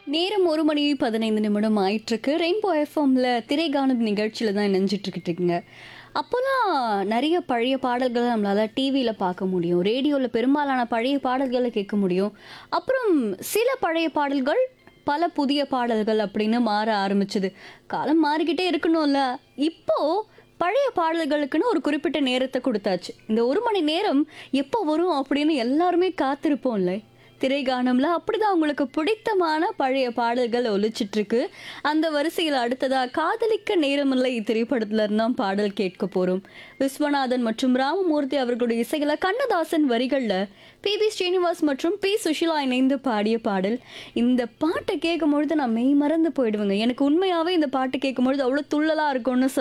நேரம் ஒரு மணி பதினைந்து நிமிடம் ஆயிட்டிருக்கு ரெயின்போ எஃப்எம்ல திரைகாணும் நிகழ்ச்சியில் தான் நினைஞ்சிட்ருக்கிட்டீங்க அப்போல்லாம் நிறைய பழைய பாடல்களை நம்மளால் டிவியில் பார்க்க முடியும் ரேடியோவில் பெரும்பாலான பழைய பாடல்களை கேட்க முடியும் அப்புறம் சில பழைய பாடல்கள் பல புதிய பாடல்கள் அப்படின்னு மாற ஆரம்பிச்சது காலம் மாறிக்கிட்டே இருக்கணும்ல இப்போ பழைய பாடல்களுக்குன்னு ஒரு குறிப்பிட்ட நேரத்தை கொடுத்தாச்சு இந்த ஒரு மணி நேரம் எப்போ வரும் அப்படின்னு எல்லாருமே காத்திருப்போம்ல திரைகானம்ல அப்படிதான் உங்களுக்கு பிடித்தமான பழைய பாடல்கள் ஒலிச்சிட்டு இருக்கு அந்த வரிசையில் அடுத்ததா காதலிக்க நேரமில்லை திரைப்படத்துல இருந்தான் பாடல் கேட்க போறோம் விஸ்வநாதன் மற்றும் ராமமூர்த்தி அவர்களுடைய இசையில கண்ணதாசன் வரிகள்ல பி வி ஸ்ரீனிவாஸ் மற்றும் பி சுஷிலா இணைந்து பாடிய பாடல் இந்த பாட்டை கேட்கும் பொழுது நான் மெய் மறந்து போயிடுவேங்க எனக்கு உண்மையாவே இந்த பாட்டு கேட்கும் பொழுது அவ்வளோ துள்ளலா இருக்கும்னு